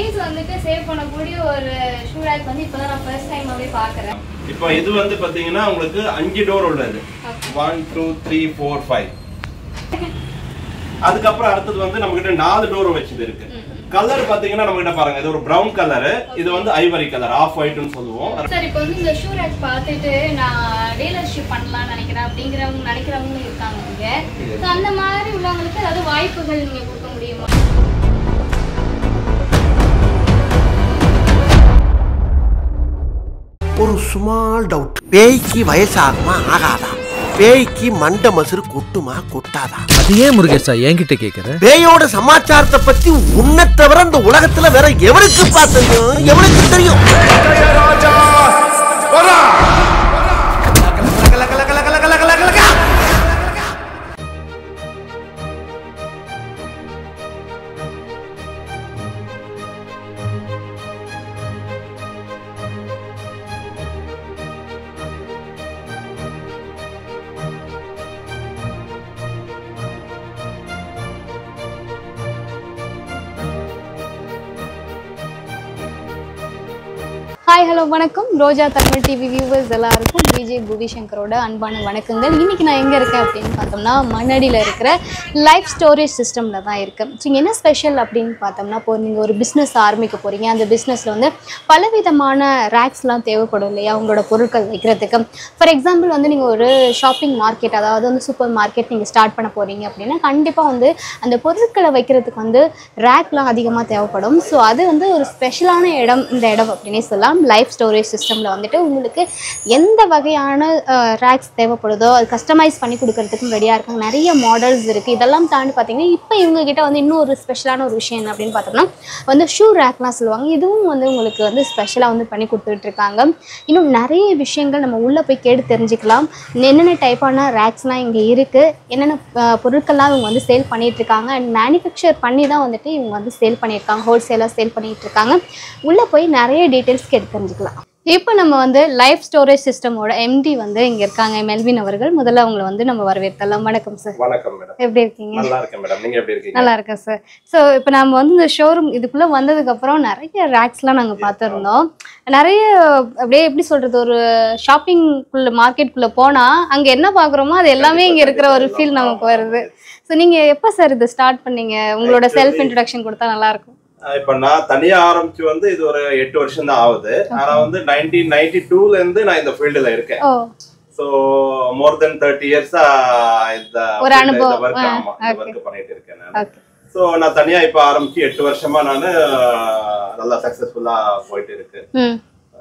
Space வந்துட்டு save பண்ணக்கூடிய ஒரு ஷூ ரேக் வந்து இப்பதான் நான் ஃபர்ஸ்ட் டைமாவே பாக்குறேன் இப்போ இது வந்து பாத்தீங்கன்னா உங்களுக்கு அஞ்சு டோர் உள்ளது one two three four five அதுக்கப்புறம் அடுத்தது வந்து நம்ம கிட்ட நாலு டோர் வச்சது இருக்கு கலர் பாத்தீங்கன்னா நம்ம கிட்ட பாருங்க இது ஒரு பிரவுன் கலர் இது வந்து ஐவரி கலர் ஆஃப் ஒயிட்னு சொல்லுவோம் சார் இப்போ வந்து இந்த ஷூ ரேக் பார்த்துட்டு நான் டீலர்ஷிப் பண்ணலாம்னு நினைக்கிறேன் அப்படிங்கிறவங்க நினைக்கிறவங்களும் இருக்காங்க இங்க ஸோ அந்த மாதிரி உள்ளவங்களுக்கு ஏதாவது வாய்ப்புகள் நீங்க கொடுக்க முடியுமா ஒரு ஸ்மால் டவுட் பேய்க்கு வயசாகுமா ஆகாதா பேய்க்கு மண்ட மசுறு கொட்டுமா கொட்டாதா அது ஏன் முருகேசா என்கிட்ட கேக்குற பேயோட சமாச்சாரத்தை பத்தி உன்னை தவிர இந்த உலகத்துல வேற எவனுக்கு தெரியும் எவனுக்கு தெரியும் ஹாய் ஹலோ வணக்கம் ரோஜா தமிழ் டிவி வியூவர்ஸ் எல்லாருக்கும் விஜய் புவி சங்கரோட அன்பான வணக்கங்கள் இன்னைக்கு நான் எங்கே இருக்கேன் அப்படின்னு பார்த்தோம்னா மண்ணடியில் இருக்கிற லைஃப் ஸ்டோரேஜ் சிஸ்டமில் தான் இருக்கேன் ஸோ இங்க என்ன ஸ்பெஷல் அப்படின்னு பார்த்தோம்னா இப்போ நீங்கள் ஒரு பிஸ்னஸ் ஆரம்பிக்க போகிறீங்க அந்த பிஸ்னஸில் வந்து பலவிதமான ரேக்ஸ்லாம் தேவைப்படும் இல்லையா உங்களோட பொருட்கள் வைக்கிறதுக்கு ஃபார் எக்ஸாம்பிள் வந்து நீங்கள் ஒரு ஷாப்பிங் மார்க்கெட் அதாவது வந்து சூப்பர் மார்க்கெட் நீங்கள் ஸ்டார்ட் பண்ண போகிறீங்க அப்படின்னா கண்டிப்பாக வந்து அந்த பொருட்களை வைக்கிறதுக்கு வந்து ரேக்லாம் அதிகமாக தேவைப்படும் ஸோ அது வந்து ஒரு ஸ்பெஷலான இடம் இந்த இடம் அப்படின்னே சொல்லலாம் லைஃப் ஸ்டோரேஜ் சிஸ்டமில் வந்துட்டு உங்களுக்கு எந்த வகையான ரேக்ஸ் தேவைப்படுதோ அது கஸ்டமைஸ் பண்ணி கொடுக்கறதுக்கும் ரெடியாக இருக்காங்க நிறைய மாடல்ஸ் இருக்குது இதெல்லாம் தாண்டி பார்த்தீங்கன்னா இப்போ இவங்க கிட்ட வந்து இன்னும் ஒரு ஸ்பெஷலான ஒரு விஷயம் என்ன அப்படின்னு பார்த்தோம்னா வந்து ஷூ ரேக்லாம் சொல்லுவாங்க இதுவும் வந்து உங்களுக்கு வந்து ஸ்பெஷலாக வந்து பண்ணி கொடுத்துட்டு இருக்காங்க இன்னும் நிறைய விஷயங்கள் நம்ம உள்ளே போய் கேட்டு தெரிஞ்சுக்கலாம் என்னென்ன டைப்பான ரேக்ஸ்லாம் இங்கே இருக்குது என்னென்ன அஹ், பொருட்கள்லாம் இவங்க வந்து சேல் பண்ணிட்டு இருக்காங்க அண்ட் மேனுஃபேக்சர் பண்ணி தான் வந்துட்டு இவங்க வந்து சேல் பண்ணியிருக்காங்க ஹோல்சேலாக சேல் பண்ணிட்டு இருக்காங்க உள்ளே போய் நிறைய டீட்டெயில்ஸ் கேட்டு தெரிஞ்சுக்கலாம் இப்போ நம்ம வந்து லைஃப் ஸ்டோரேஜ் சிஸ்டமோட எம்டி வந்து இங்கே இருக்காங்க மெல்வின் அவர்கள் முதல்ல அவங்களை வந்து நம்ம வரவேற்கலாம் வணக்கம் சார் வணக்கம் மேடம் எப்படி இருக்கீங்க நல்லா இருக்கேன் மேடம் நீங்க எப்படி இருக்கீங்க நல்லா இருக்கேன் சார் ஸோ இப்போ நம்ம வந்து இந்த ஷோரூம் இதுக்குள்ளே வந்ததுக்கப்புறம் நிறைய ரேக்ஸ்லாம் நாங்கள் பார்த்துருந்தோம் நிறைய அப்படியே எப்படி சொல்கிறது ஒரு ஷாப்பிங்குள்ளே மார்க்கெட்டுக்குள்ளே போனால் அங்கே என்ன பார்க்குறோமோ அது எல்லாமே இங்கே இருக்கிற ஒரு ஃபீல் நமக்கு வருது ஸோ நீங்கள் எப்போ சார் இது ஸ்டார்ட் பண்ணீங்க உங்களோட செல்ஃப் இன்ட்ரடக்ஷன் கொடுத்தா நல்லாயிருக்கும் அஹ் இப்ப நான் தனியா ஆரம்பிச்சு வந்து இது ஒரு எட்டு வருஷம் தான் ஆகுது ஆனா வந்து நைன்டீன் நைன்டி டூல இருந்து நான் இந்த ஃபீல்டுல இருக்கேன் ஓ சோ மோர் தென் தேர்ட்டி இயர்ஸா இந்த ஒரு அனுபவம். ஒர்க் ஆ, ஆமா இந்த okay. ஒர்க் பண்ணிட்டு இருக்கேன் நான் ஓகே சோ நான் தனியா இப்ப ஆரம்பிச்சு எட்டு வருஷமா நான் நல்லா சக்சஸ்ஃபுல்லா போயிட்டு இருக்கு ம்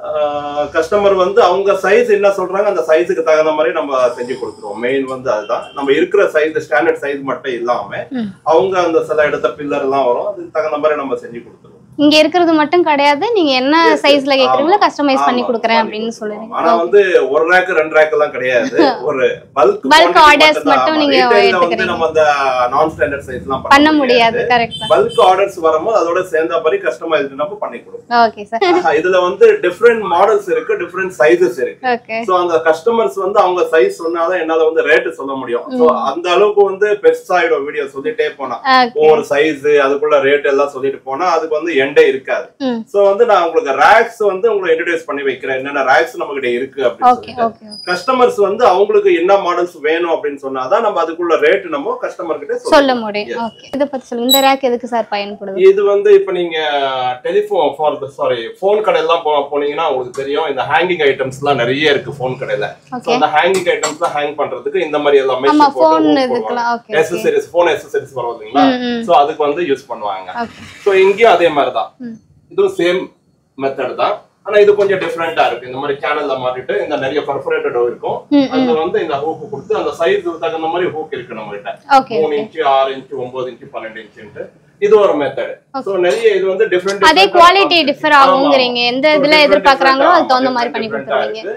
கஸ்டமர் வந்து அவங்க சைஸ் என்ன சொல்றாங்க அந்த சைஸுக்கு தகுந்த மாதிரி நம்ம செஞ்சு கொடுத்துருவோம் மெயின் வந்து அதுதான் நம்ம இருக்கிற சைஸ் ஸ்டாண்டர்ட் சைஸ் மட்டும் இல்லாம ம். அவங்க அந்த சில இடத்த பில்லர் எல்லாம் வரும் அதுக்கு தகுந்த மாதிரி நம்ம செஞ்சு கொடுத்துருவோம் இங்கே இருக்கிறது மட்டும் கிடையாது நீங்கள் என்ன சைஸில் கேட்குறீங்களோ கஸ்டமைஸ் பண்ணி ஆமா, கொடுக்குறேன் பண்ணி அப்படின்னு கொடுத்துருவோம். சொல்லுவீங்க ஆனா வந்து ஒரு ரேக் ரெண்டு ரேக் எல்லாம் கிடையாது ஒரு பல்க் Bulk orders மட்டும் நீங்க வந்து எடுத்துக்கிறீங்க. நம்ம அந்த நான் ஸ்டாண்டர்ட் சைஸ் எல்லாம் பண்ண முடியாது கரெக்ட் தான் பல்க் ஆர்டர்ஸ் வரும்போது அதோட சேர்ந்த மாதிரி கஸ்டமைஸ் நம்ம பண்ணி கொடுப்போம் ஓகே சார் ஆஹா, இதுல வந்து டிஃப்ரெண்ட் மாடல்ஸ் இருக்கு டிஃப்ரெண்ட் சைஸஸ் இருக்கு ஓகே சோ அந்த கஸ்டமர்ஸ் வந்து அவங்க சைஸ் சொன்னாதான் என்னால வந்து ரேட் சொல்ல முடியும் சோ அந்த அளவுக்கு வந்து பெருசாயிடும் வீடியோ சொல்லிட்டே போனா ஓகே ஒவ்வொரு சைஸ் அதுக்குள்ள ரேட் எல்லாம் சொல்லிட்டு போனா அதுக்கு வந்து எண்டே இருக்காது ம் சோ வந்து நான் உங்களுக்கு ரேக்ஸ் வந்து உங்களுக்கு இன்ட்ரோடியூஸ் பண்ணி வைக்கிறேன் என்னென்ன ரேக்ஸ் நம்ம கிட்ட இருக்கு அப்படின்னு ஓகே சொல்லிட்டு ஓகே கஸ்டமர்ஸ் வந்து அவங்களுக்கு என்ன மாடல்ஸ் வேணும் அப்படின்னு சொன்னாதான் நம்ம அதுக்குள்ள ரேட் நம்ம கஸ்டமர் கிட்ட சொல்ல சொல்லலாம். முடியும் Yes. ஓகே இதை பத்தி சொல்லுங்க இந்த ரேக் எதுக்கு சார் பயன்படுது இது வந்து இப்ப நீங்க டெலிபோன் ஃபார் சாரி போன் கடையெல்லாம் போ போனீங்கன்னா உங்களுக்கு தெரியும் இந்த ஹேங்கிங் ஐட்டம்ஸ் எல்லாம் நிறைய இருக்கு போன் கடையில சோ ஓகே அந்த ஹேங்கிங் ஐட்டம்ஸ் ஹேங் பண்றதுக்கு இந்த மாதிரி எல்லாம் ஆமா ஃபோன் இதுக்கெல்லாம் okay okay accessories phone accessories வரும் இல்லைங்களா ம், ம். சோ அதுக்கு வந்து யூஸ் பண்ணுவாங்க ஓகே சோ இங்கேயும் அதே மாதிரி தான் ம். இதுவும் சேம் மெத்தட் தான் ஆனா இது கொஞ்சம் டிஃப்ரெண்டா இருக்கு இந்த மாதிரி சேனல்ல மாட்டிட்டு இந்த நிறைய பர்ஃபரேட்டட் இருக்கும் ம், அதுல வந்து இந்த ஹூக் கொடுத்து அந்த சைஸ் தகுந்த மாதிரி ஹூக் இருக்கு நம்ம கிட்ட ஓகே மூணு இன்ச்சு ஆறு இன்ச்சு ஒன்பது இன்ச்சு பன்னெண்டு இன்ச்சுன்ட்டு இது ஒரு மெத்தட் சோ நிறைய இது வந்து டிஃப்ரெண்ட் அதே குவாலிட்டி டிஃபர் ஆகுங்கிறீங்க எந்த இதுல எதிர்பார்க்கறாங்களோ அதுக்கு தகுந்த மாதிரி பண்ணி கொடுத்துருவீங்க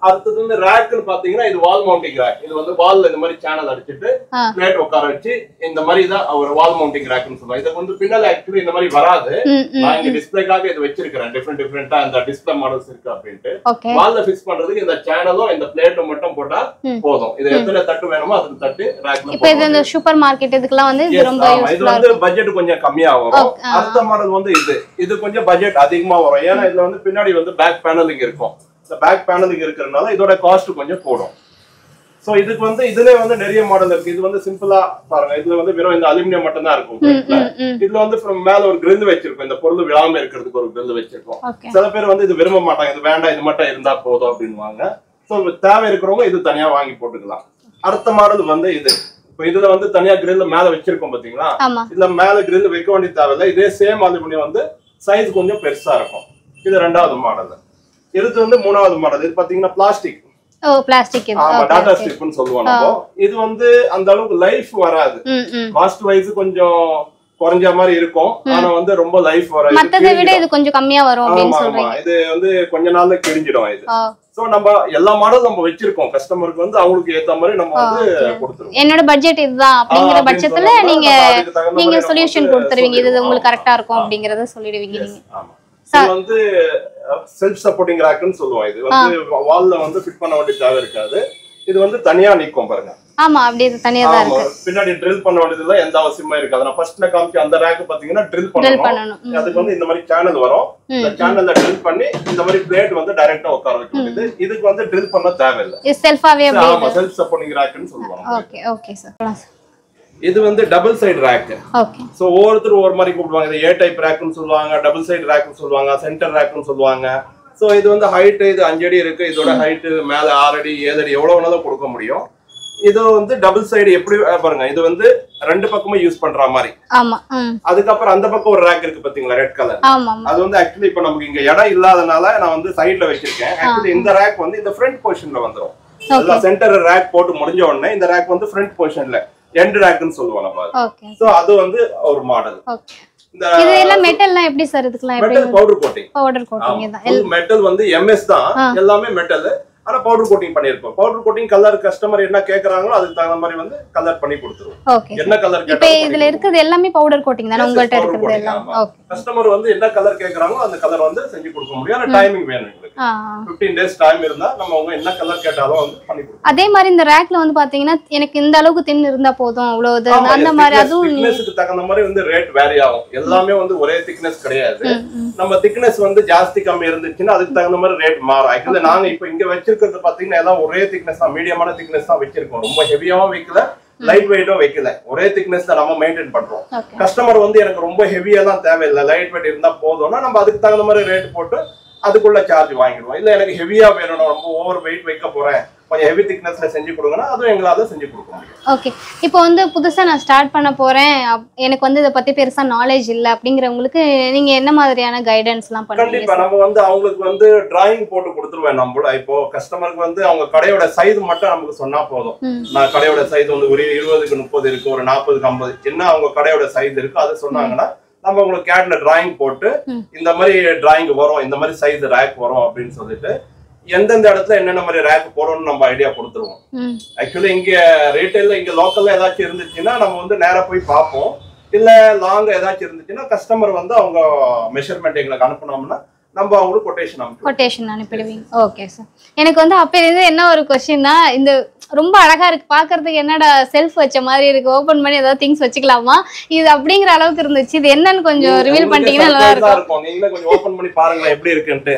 அடுத்தது வந்து ரேக்குன்னு பாத்தீங்கன்னா இது வால் மவுண்டிங் ரேக் இது வந்து வால்ல இந்த மாதிரி சேனல் அடிச்சிட்டு ஆ. பிளேட் உட்கார வச்சு இந்த மாதிரி தான் ஒரு வால் மவுண்டிங் ரேக்னு சொல்லுவாங்க இதுக்கு வந்து பின்னால ஆக்சுவலி இந்த மாதிரி வராது ம் ம் நான் இங்க டிஸ்பிளேக்காக இது வச்சிருக்கிறேன் டிஃப்ரெண்ட் டிஃப்ரெண்டா இந்த டிஸ்பிளே மாடல்ஸ் இருக்கு அப்படின்ட்டு ஓகே வால்ல ஃபிக்ஸ் பண்றதுக்கு இந்த சேனலும் இந்த பிளேட்டும் மட்டும் போட்டா ம். போதும் இது எத்தனை தட்டு வேணுமோ அதுக்கு தட்டு ரேக்ல இப்போ இது இந்த சூப்பர் மார்க்கெட் இதுக்கெல்லாம் வந்து இது Yes, ரொம்ப ஆமா. இது யூஸ்ஃபுல்லா வந்து இருக்கும் பட்ஜெட் கொஞ்சம் கம்மியா வரும் Okay, ஆ. அடுத்த மாடல் வந்து இது இது கொஞ்சம் பட்ஜெட் அதிகமா வரும் ஏன்னா இதுல வந்து பின்னாடி வந்து பேக் பேனலிங் இருக்கும் இந்த பேக் பேனலிங் இருக்கிறதுனால இதோட காஸ்ட் கொஞ்சம் கூடும் சோ இதுக்கு வந்து இதுல வந்து நிறைய மாடல் இருக்கு இது வந்து சிம்பிளா பாருங்க இதுல வந்து வெறும் இந்த அலுமினியம் மட்டும் தான் இருக்கும் ம் plate ல. ம் ம் இதுல வந்து from மேல ஒரு grill வச்சிருக்கோம் இந்த பொருள் விழாம இருக்கிறதுக்கு ஒரு grill வச்சிருக்கோம் ஓகே சில பேர் வந்து இது விரும்ப மாட்டாங்க இது வேண்டாம் இது மட்டும் இருந்தா போதும் அப்படின்வாங்க சோ தேவை இருக்கிறவங்க இது தனியா வாங்கி போட்டுக்கலாம் அடுத்த மாடல் வந்து இது இப்போ இதுல வந்து தனியா grill மேல வச்சிருக்கோம் பாத்தீங்களா ஆமா இதுல மேல grill வைக்க வேண்டிய தேவையில்லை இதே சேம் அலுமினியம் வந்து சைஸ் கொஞ்சம் பெருசா இருக்கும் இது ரெண்டாவது மாடல் இது வந்து மூணாவது மாடல் இது பாத்தீங்கன்னா பிளாஸ்டிக் ஓ பிளாஸ்டிக் இது ஆமா ஓகே டாடா ஓகே ஸ்ட்ரிப்னு சொல்லுவோம் நம்ம இது வந்து அந்த அளவுக்கு லைஃப் வராது ம் ம் காஸ்ட் வைஸ் கொஞ்சம் குறைஞ்ச மாதிரி இருக்கும் ஆனா வந்து ரொம்ப லைஃப் வராது மத்ததை விட இது கொஞ்சம் கம்மியா வரும் அப்படின்னு ஆமா ஆமா சொல்றீங்க இது வந்து கொஞ்ச நாள்ல கிழிஞ்சிடும் இது ஆ, சோ நம்ம எல்லா மாடலும் நம்ம வச்சிருக்கோம் கஸ்டமருக்கு வந்து அவங்களுக்கு ஏத்த மாதிரி நம்ம வந்து கொடுத்துருவோம் என்னோட பட்ஜெட் இதுதான் அப்படிங்கிற அப்படின்னு பட்சத்துல சொன்னோம்னா நீங்க நம்ம அதுக்கு தகுந்த நீங்க மாதிரி நம்ம சொல்யூஷன் வந்து கொடுத்துருவீங்க இது சொல்லிடுவோம். உங்களுக்கு கரெக்டா இருக்கும் அப்படிங்கறத சொல்லிடுவீங்க நீங்க ஆமா இது வந்து செல்ஃப் சப்போர்ட்டிங் ரேக்குன்னு சொல்லுவோம் இது வந்து வால்ல வந்து ஃபிட் பண்ண வேண்டிய தேவை இருக்காது இது வந்து தனியா நிக்கும் பாருங்க ஆமா அப்படியே இது தனியா தான் ஆமா இருக்கு பின்னாடி ட்ரில் பண்ண வேண்டியதுல எந்த அவசியமுமே இருக்காது நான் ஃபர்ஸ்ட்ல காமிச்ச அந்த ரேக் பாத்தீங்கன்னா ட்ரில் ட்ரில் பண்ணணும் பண்ணணும் ம். அதுக்கு வந்து இந்த மாதிரி சேனல் வரும் இந்த சேனல்ல ட்ரில் பண்ணி இந்த மாதிரி பிளேட் வந்து டைரக்டா உட்கார வைக்க வேண்டியது இதுக்கு வந்து ட்ரில் பண்ண தேவையில்லை இது செல்ஃபாவே ஆமா அப்படியே செல்ஃப் சப்போர்ட்டிங் ரேக்குன்னு சொல்லுவாங்க ஓகே ஓகே சார் இது வந்து double side rack okay so ஒவ்வொருத்தரும் ஒவ்வொரு மாதிரி கூப்பிடுவாங்க இது ஏ டைப் ரேக்குன்னு சொல்லுவாங்க டபுள் சைடு ரேக்குன்னு சொல்லுவாங்க சென்டர் ரேக்குன்னு சொல்லுவாங்க சோ இது வந்து ஹைட் இது அஞ்சு அடி இருக்கு இதோட ஹைட் மேல ஆறு அடி ஏழு அடி எவ்வளவு வேணாலும் கொடுக்க முடியும் இது வந்து டபுள் சைடு எப்படி அஹ் பாருங்க இது வந்து ரெண்டு பக்கமும் யூஸ் பண்ற மாதிரி ஆமா ம் அதுக்கப்புறம் அந்த பக்கம் ஒரு ரேக் இருக்கு பாத்தீங்களா ரெட் கலர் ஆமா ஆமா அது வந்து ஆக்சுவலி இப்ப நமக்கு இங்க இடம் இல்லாதனால நான் வந்து சைடுல வச்சிருக்கேன் ஆக்சுவலி இந்த ரேக் வந்து இந்த ஃப்ரண்ட் பொசிஷன்ல வந்துரும் எல்லாம் சென்டர் ரேக் போட்டு முடிஞ்ச உடனே இந்த ரேக் வந்து ஃப்ரண்ட் பொசிஷன்ல எண்ட் ரேக்னு சொல்லுவோம் நம்ம ஓகே சோ அது வந்து ஒரு மாடல் ஓகே இந்த இது எல்லாம் மெட்டல்லாம் எப்படி சார் இதுக்கெல்லாம் எப்படி metal powder coating powder coating தான் மெட்டல் வந்து எம்எஸ் தான் எல்லாமே மெட்டல் ஆனா பவுடர் கோட்டிங் பண்ணிருப்போம் பவுடர் கோட்டிங் கலர் கஸ்டமர் என்ன கேக்குறாங்களோ அதுக்கு தகுந்த மாதிரி வந்து கலர் பண்ணி கொடுத்துருவோம் ஓகே என்ன கலர் இப்போ இதுல இருக்கிறது எல்லாமே பவுடர் கோட்டிங் தானே உங்கள்ட்ட இருக்கிறது எல்லாம் ஓகே கஸ்டமர் வந்து என்ன கலர் கேக்குறாங்களோ அந்த கலர் வந்து செஞ்சு கொடுக்க முடியும் ஆனா டைமிங் வேணும் எங்களுக்கு ஆ பிப்டீன் டேஸ் டைம் இருந்தா நம்ம அவங்க என்ன கலர் கேட்டாலும் வந்து பண்ணி கொடுப்போம் அதே மாதிரி இந்த ரேக்ல வந்து பாத்தீங்கன்னா எனக்கு இந்த அளவுக்கு தின் இருந்தா போதும் அவ்வளவு இது அந்த மாதிரி அதுவும் நீ- திக்னஸ்க்கு தகுந்த மாதிரி வந்து ரேட் வேரி ஆகும் எல்லாமே வந்து ஒரே திக்னஸ் கிடையாது ம், ம். நம்ம திக்னஸ் வந்து ஜாஸ்தி கம்மி இருந்துச்சுன்னா அதுக்கு தகுந்த மாதிரி ரேட் மாறும் ஆக்சுவலி நாங்க இப்ப இங்க வச்சிருக்கிறது பாத்தீங்கன்னா எல்லாம் ஒரே திக்னஸ் தான் மீடியமான திக்னஸ் தான் வச்சிருக்கோம் ரொம்ப ஹெவியாவும் வைக்கல லைட் வெயிட்டும் வைக்கல ஒரே திக்னஸ் தான் நம்ம மெயின்டைன் பண்றோம் ஓகே கஸ்டமர் வந்து எனக்கு ரொம்ப ஹெவியா தான் தேவையில்லை லைட் வெயிட் இருந்தா போதும்னா நம்ம அதுக்கு தகுந்த மாதிரி ரேட் போட்டு அதுக்குள்ள சார்ஜ் வாங்கிடுவோம் இல்ல எனக்கு ஹெவியா வேணும் ரொம்ப ஓவர் வெயிட் வைக்க போறேன் கொஞ்சம் ஹெவி திக்னஸ்ல செஞ்சு கொடுங்கன்னா அதுவும் எங்களால செஞ்சு கொடுக்க முடியும் ஓகே இப்போ வந்து புதுசா நான் ஸ்டார்ட் பண்ண போறேன் அப்- எனக்கு வந்து இதை பத்தி பெருசா நாலேஜ் இல்ல அப்படிங்கிறவங்களுக்கு நீங்க என்ன மாதிரியான கைடன்ஸ் எல்லாம் பண்ணுவீங்க கண்டிப்பா நம்ம வந்து அவங்களுக்கு வந்து டிராயிங் போட்டு கொடுத்துருவேன் நம்மள இப்போ கஸ்டமருக்கு வந்து அவங்க கடையோட சைஸ் மட்டும் நமக்கு சொன்னா போதும் ம். நான் கடையோட சைஸ் வந்து ஒரு இருபதுக்கு முப்பது இருக்கு ஒரு நாற்பதுக்கு ஐம்பது என்ன அவங்க கடையோட சைஸ் இருக்கு அதை சொன்னாங்கன்னா நம்ம உங்களுக்கு கேட்ல டிராயிங் போட்டு ம். இந்த மாதிரி டிராயிங் வரும் இந்த மாதிரி சைஸ் ரேக் வரும் அப்படின்னு சொல்லிட்டு எந்தெந்த இடத்துல என்னென்ன மாதிரி ரேக் போடணும்னு நம்ம ஐடியா கொடுத்துருவோம் ம் ஆக்சுவலி இங்க ரீட்டைல்ல இங்க லோக்கல்ல ஏதாச்சும் இருந்துச்சுன்னா நம்ம வந்து நேரா போய் பார்ப்போம் இல்ல லாங் ஏதாச்சும் இருந்துச்சுன்னா கஸ்டமர் வந்து அவங்க மெஷர்மெண்ட் எங்களுக்கு அனுப்புனோம்னா நம்ம அவங்களுக்கு கொட்டேஷன் அனுப்புவோம் கொட்டேஷன் அனுப்பிடுவீங்க ஓகே சார் எனக்கு வந்து அப்ப இருந்து என்ன ஒரு கொஸ்டின்னா இந்த ரொம்ப அழகா இருக்கு பாக்குறதுக்கு என்னடா செல்ஃப் வச்ச மாதிரி இருக்கு ஓபன் பண்ணி ஏதாவது திங்ஸ் வச்சுக்கலாமா இது அப்படிங்கிற அளவுக்கு இருந்துச்சு இது என்னன்னு கொஞ்சம் ரிவீல் பண்ணிட்டீங்கன்னா நல்லா இருக்கும் இருக்கும் நீங்களே கொஞ்சம் ஓபன் பண்ணி பாருங்களேன் எப்படி இருக்குன்ட்டு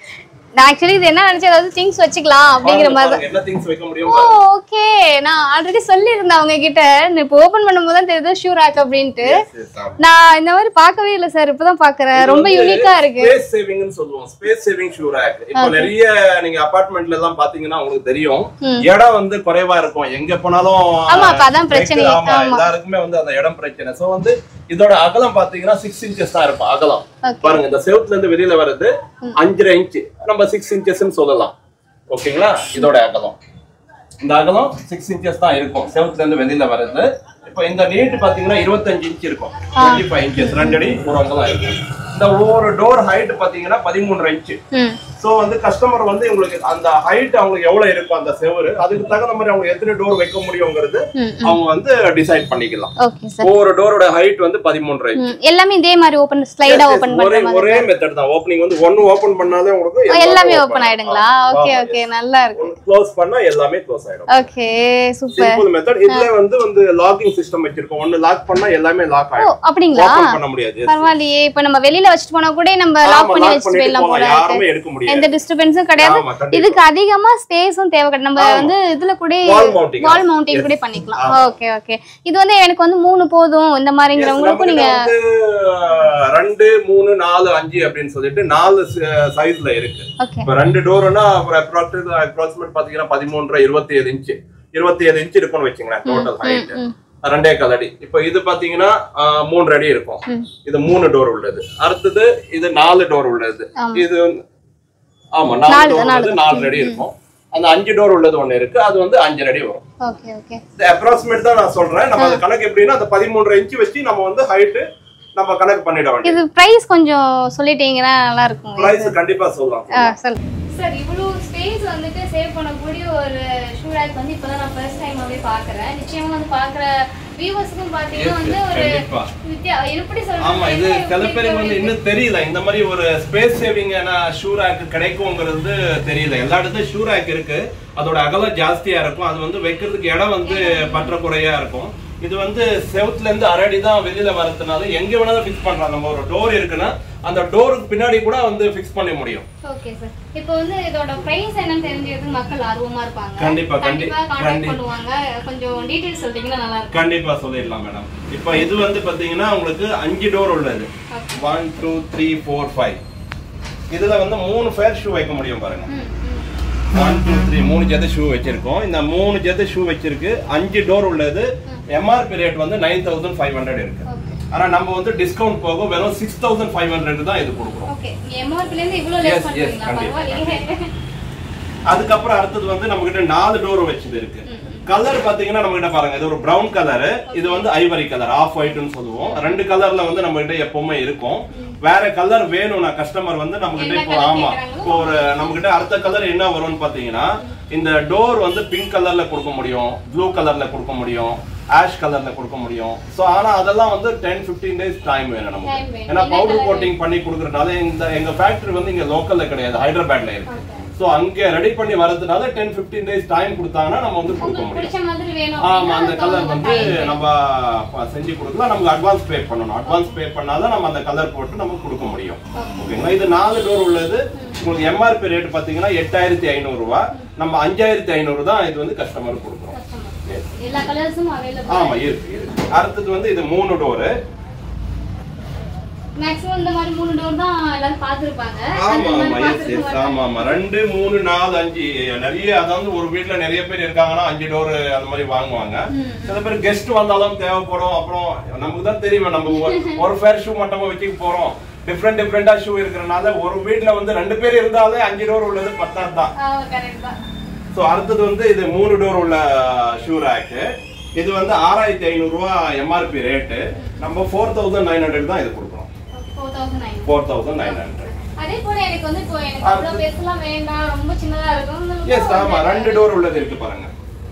நான் ஆக்சுவலி இது என்ன நினைச்சேன் ஏதாவது திங்ஸ் வச்சுக்கலாம் அப்படிங்கிற மாதிரி பாருங்க, என்ன திங்ஸ் வைக்க முடியும் ஓ ஓகே நான் ஆல்ரெடி சொல்லியிருந்தேன் அவங்க கிட்ட நான் இப்போ ஓபன் பண்ணும்போது தான் தெரியுது ஷூ ரேக் அப்படின்ட்டு நான் இந்த மாதிரி பார்க்கவே இல்லை சார் இப்பதான் பாக்குறேன் ரொம்ப யூனிக்கா இருக்கு ஸ்பேஸ் சேவிங்னு சொல்லுவோம் ஸ்பேஸ் சேவிங் ஷூ ரேக் இப்போ நிறைய நீங்க அபார்ட்மெண்ட்ல எல்லாம் பாத்தீங்கன்னா உங்களுக்கு தெரியும் இடம் வந்து குறைவா இருக்கும் எங்க போனாலும் ஆமா, அப்ப அதான் பிரச்சனை. vehicle, ஆமா, ஆமா. எல்லாருக்குமே வந்து அந்த இடம் பிரச்சனை சோ வந்து இதோட அகலம் பாத்தீங்கன்னா சிக்ஸ் இன்ச்சஸ் தான் இருக்கும் அகலம் Okay. பாருங்க இந்த செவுத்துல இருந்து வெளியில வர்றது அஞ்சரை இன்ச் நம்ம சிக்ஸ் இன்ச்சஸ் சொல்லலாம் ஓகேங்களா இதோட அகலம் இந்த அகலம் சிக்ஸ் இன்ச்சஸ் தான் இருக்கும் செவுத்துல இருந்து வெளியில வர்றது இப்போ இந்த நீட் பாத்தீங்கன்னா இருபத்தஞ்சு இன்ச் இருக்கும் டுவெண்ட்டி ஃபைவ் இன்ச்சஸ் ரெண்டு அடி ஒரு அகலம் இருக்கும் இந்த ஒவ்வொரு டோர் ஹைட் பாத்தீங்கன்னா பதிமூணு இன்ச் ம் சோ வந்து கஸ்டமர் வந்து உங்களுக்கு அந்த ஹைட் அவங்களுக்கு எவ்வளவு இருக்கும் அந்த செவரு அதுக்கு தகுந்த மாதிரி அவங்க எத்தனை டோர் வைக்க முடியுங்கிறது ம் அவங்க வந்து டிசைட் பண்ணிக்கலாம் ஓகே சார் ஒவ்வொரு டோரோட ஹைட் வந்து பதிமூன்று ம் எல்லாமே இதே மாதிரி ஓபன் ஸ்லைடா ஓபன் ஒரே பண்ற மாதிரி ஒரே மெத்தட் தான் ஓப்பனிங் வந்து ஒன்னு ஓபன் பண்ணாலே உங்களுக்கு ஓ, எல்லாமே ஓபன் ஆயிடுங்களா ஓகே ஓகே நல்லா இருக்கு க்ளோஸ் பண்ணா எல்லாமே க்ளோஸ் ஆயிடும் ஓகே சூப்பர் சிம்பிள் மெத்தட் இதுல வந்து வந்து லாக்கிங் சிஸ்டம் வச்சிருக்கோம் ஒன்னு லாக் பண்ணா எல்லாமே லாக் ஓ ஆயிடும் அப்படிங்களா ஓபன் பண்ண முடியாது Yes. பரவாயில்லையே இப்ப நம்ம வெளியில வச்சுட்டு போனா கூட நம்ம ஆமா, லாக் பண்ணி lock வச்சுட்டு பண்ணிட்டு போயிடலாம் போகலாம். போல இருக்கு யாருமே எடுக்க முடியாது எந்த டிஸ்டர்பன்ஸும் கிடையாது ஆமா, கண்டிப்பா. இதுக்கு அதிகமா ஸ்பேஸும் தேவை கிடையாது நம்ம ஆமா. வந்து இதுல கூட Wall mounting. Wall mounting Yes. கூட பண்ணிக்கலாம் ஆமா. ஓகே ஓகே இது வந்து எனக்கு வந்து மூணு போதும் இந்த Yes, மாதிரிங்கிறவங்களுக்கும் நம்மகிட்ட நீங்க வந்து அஹ், ரெண்டு மூணு நாலு அஞ்சு அப்படின்னு சொல்லிட்டு நாலு சைஸ்ல இருக்கு ஓகே இப்ப ரெண்டு டோர்னா அப்ராக்சிமேட் பாத்தீங்கன்னா பதிமூன்று இருபத்தி ஏழு இன்ச்சு இருபத்தி ஏழு இன்ச் இருக்கும்னு வச்சுங்களேன் டோட்டல் ஹைட் ம். ரெண்டே கால் அடி இப்ப இது பாத்தீங்கன்னா ஆஹ், மூன்று அடி இருக்கும் ம். இது மூணு டோர் உள்ளது அடுத்தது இது நாலு டோர் உள்ளது ஆமா. இது வந்து- ஆமா நாலு நாலு, டோர் நாலு. உள்ளது நாலு அடி இருக்கும் அந்த அஞ்சு டோர் உள்ளது ஒண்ணு இருக்கு அது வந்து அஞ்சு அடி வரும் ஓகே ஓகே இந்த அப்ராக்சிமேட் தான் நான் சொல்றேன் நம்ம அது கணக்கு எப்படின்னா அந்த பதிமூன்றரை இன்ச் வச்சு நம்ம வந்து ஹைட் நம்ம கணக்கு பண்ணிட வேண்டியது இது பிரைஸ் கொஞ்சம் சொல்லிட்டீங்கன்னா நல்லா இருக்கும் பிரைஸ் கண்டிப்பா சொல்லலாம் ஆ சொல்லு சார் இவ்வளோ ஸ்பேஸ் வந்துட்டு சேவ் பண்ணக்கூடிய ஒரு ஷூ ரேக் வந்து இப்போதான் நான் ஃபர்ஸ்ட் டைமாவே பார்க்குறேன் நிச்சயமா வந்து பார்க்குற வியூவர்ஸுக்கும் பார்த்தீங்கன்னா Yes, வந்து yes, ஒரு கண்டிப்பா. வித்தியா எப்படி ஆமா இது சொல்றது சில பேருக்கு வந்து இன்னும் தெரியல இந்த மாதிரி ஒரு ஸ்பேஸ் சேவிங் ஷூ ரேக் கிடைக்குங்கிறது தெரியல எல்லா இடத்துலயும் ஷூ ரேக் இருக்கு அதோட அகலம் ஜாஸ்தியா இருக்கும் அது வந்து வைக்கிறதுக்கு இடம் வந்து பற்றாக்குறையா இருக்கும் இது வந்து செவுத்துல இருந்து அரடி தான் வெளியில வரதுனால எங்க வேணாலும் ஃபிக்ஸ் பண்றாங்க நம்ம ஒரு டோர் இருக்குன்னா அந்த டோருக்கு பின்னாடி கூட வந்து ஃபிக்ஸ் பண்ண முடியும் ஓகே சார் இப்போ வந்து இதோட பிரைஸ் என்னன்னு தெரிஞ்சதுக்கு மக்கள் ஆர்வமா இருப்பாங்க கண்டிப்பா, கண்டி- கண்டிப்பா கான்டாக்ட் கண்டி- பண்ணுவாங்க கொஞ்சம் டீடைல்ஸ் சொல்லிட்டீங்கன்னா நல்லா இருக்கும் கண்டிப்பா சொல்லிடலாம் மேடம் இப்போ இது வந்து பாத்தீங்கன்னா உங்களுக்கு அஞ்சு டோர் உள்ளது one two three four five இதுல வந்து மூணு ஃபேர் ஷூ வைக்க முடியும் பாருங்க ம், ம். ஒன் டூ த்ரீ மூணு ஜெத ஷூ வச்சிருக்கோம் இந்த மூணு ஜெத ஷூ வச்சிருக்கு அஞ்சு டோர் உள்ளது எம்ஆர்பி ரேட் வந்து நைன் தௌசண்ட் ஃபைவ் ஹண்ட்ரட் இருக்கு ஓகே ஆனா நம்ம வந்து டிஸ்கவுண்ட் போக வெறும் சிக்ஸ் தௌசண்ட் ஃபைவ் ஹண்ட்ரட் தான் இது கொடுக்குறோம் ஓகே எம்ஆர்பில இருந்து இவ்வளோ Yes, லெஸ் yes, பண்றீங்களா கண்டிப்பா, பரவாயில்லையே அதுக்கப்புறம் அடுத்தது வந்து நம்ம கிட்ட நாலு டோர் வச்சது இருக்கு கலர் பாத்தீங்கன்னா நம்ம கிட்ட பாருங்க இது ஒரு பிரவுன் கலர் இது வந்து ஐவரி கலர் ஆஃப் ஒயிட்னு சொல்லுவோம் ரெண்டு கலர்ல வந்து நம்ம கிட்ட எப்பவுமே இருக்கும் வேற கலர் வேணும்னா கஸ்டமர் வந்து நம்ம கிட்ட என்ன இப்போ colour ஆமா கேக்குறாங்களோ? இப்போ ஒரு நம்ம கிட்ட அடுத்த கலர் என்ன வரும்னு பாத்தீங்கன்னா இந்த டோர் வந்து பிங்க் கலர்ல கொடுக்க முடியும் ப்ளூ கலர்ல கொடுக்க முடியும் ஆஷ் கலர்ல கொடுக்க முடியும் சோ ஆனா அதெல்லாம் வந்து டென் 15 டேஸ் டைம் வேணும் Time நமக்கு வேணும். ஏன்னா என்ன பவுடர் colour கோட்டிங் பண்ணி கொடுக்கறதுனால இந்த எங்க ஃபேக்டரி வந்து இங்க லோக்கல்ல கிடையாது ஹைதராபாத்ல இருக்கு சோ அங்க ரெடி பண்ணி வரதுனால டென் 15 டேஸ் டைம் கொடுத்தாங்கன்னா நம்ம வந்து கொடுக்க உங்களுக்கு முடியும் பிடிச்ச மாதிரி வேணும் ஆமா அப்படின்னா அந்த அதுக்கு கலர் தகுந்த வந்து time நம்ம ப- செஞ்சு கொடுக்கலாம் நமக்கு அட்வான்ஸ் பே பண்ணணும் அட்வான்ஸ் பே பண்ணாதான் நம்ம அந்த கலர் போட்டு நமக்கு கொடுக்க முடியும் ஓகேங்களா இது நாலு டோர் உள்ளது உங்களுக்கு எம்ஆர்பி ரேட் பாத்தீங்கன்னா எட்டாயிரத்தி ஐநூறு ரூபாய் நம்ம அஞ்சாயிரத்தி ஐநூறு தான் இது வந்து கஸ்டமருக்கு கொடுக்குறோம் Yes. எல்லா கலர்ஸும் அவைலபிள் ஆமா இருக்கு இருக்கு அடுத்தது வந்து இது மூணு டோரு மேக்ஸிமம் இந்த மாதிரி மூணு டோர் தான் எல்லாரும் பார்த்திருப்பாங்க ஆமா அந்த ஆமா மாதிரி எஸ் பார்த்திருக்க எஸ் ஆமா ஆமா ரெண்டு மூணு நாலு அஞ்சு நிறைய அதாவது ஒரு வீட்ல நிறைய பேர் இருக்காங்கன்னா அஞ்சு டோர் அந்த மாதிரி வாங்குவாங்க சில பேர் கெஸ்ட் வந்தாலும் தேவைப்படும் அப்புறம் நமக்கு தான் தெரியுமே நம்ம ஒரு- ஒரு ஃபேர் ஷூ மட்டுமா வச்சுக்க போறோம் டிஃப்ரெண்ட் டிஃப்ரெண்டா ஷூ இருக்கிறனால ஒரு வீட்ல வந்து ரெண்டு பேர் இருந்தாலே அஞ்சு டோர் உள்ளது பத்தாது தான் கரெக்ட் தான் ஸோ அடுத்தது வந்து இது மூணு டோர் உள்ள ஷூ ரேக்கு இது வந்து ஆறாயிரத்தி ஐநூறு ரூபாய் எம்ஆர்பி ரேட்டு நம்ம ஃபோர் தௌசண்ட் நைன் ஹண்ட்ரட் தான் இது கொடுக்குறோம் four thousand nine four thousand nine hundred அதே போல எனக்கு வந்து இப்போ எனக்கு ஆ, அவ்வளவு பெருசுலாம் வேண்டாம் ரொம்ப சின்னதா இருக்கும் எஸ் ஆமா ரெண்டு டோர் உள்ளது இருக்கு பாருங்க